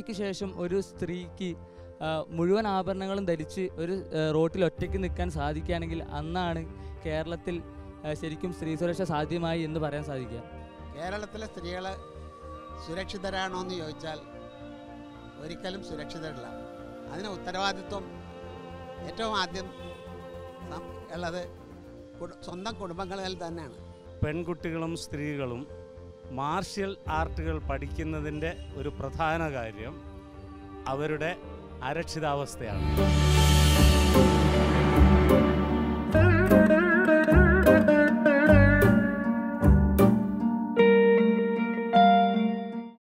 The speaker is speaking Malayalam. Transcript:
തനിക്ക് ശേഷം ഒരു സ്ത്രീക്ക് ആ, മുഴുവൻ ആഭരണങ്ങളും ധരിച്ച് ഒരു ആ, റോട്ടിൽ ഒറ്റയ്ക്ക് നിൽക്കാൻ സാധിക്കുകയാണെങ്കിൽ അന്നാണ് കേരളത്തിൽ ആ, ശരിക്കും സ്ത്രീ സുരക്ഷ സാധ്യമായി എന്ന് പറയാൻ സാധിക്കുക കേരളത്തിലെ സ്ത്രീകൾ സുരക്ഷിതരാണോ എന്ന് ചോദിച്ചാൽ ഒരിക്കലും സുരക്ഷിതരല്ല അതിന് ഉത്തരവാദിത്വം ഏറ്റവും ആദ്യം സം- ഉള്ളത് കുടു- സ്വന്തം കുടുംബങ്ങളിൽ തന്നെയാണ് പെൺകുട്ടികളും സ്ത്രീകളും മാർഷ്യൽ ആർട്ടുകൾ പഠിക്കുന്നതിൻ്റെ ഒരു പ്രധാന കാര്യം അവരുടെ അരക്ഷിതാവസ്ഥയാണ്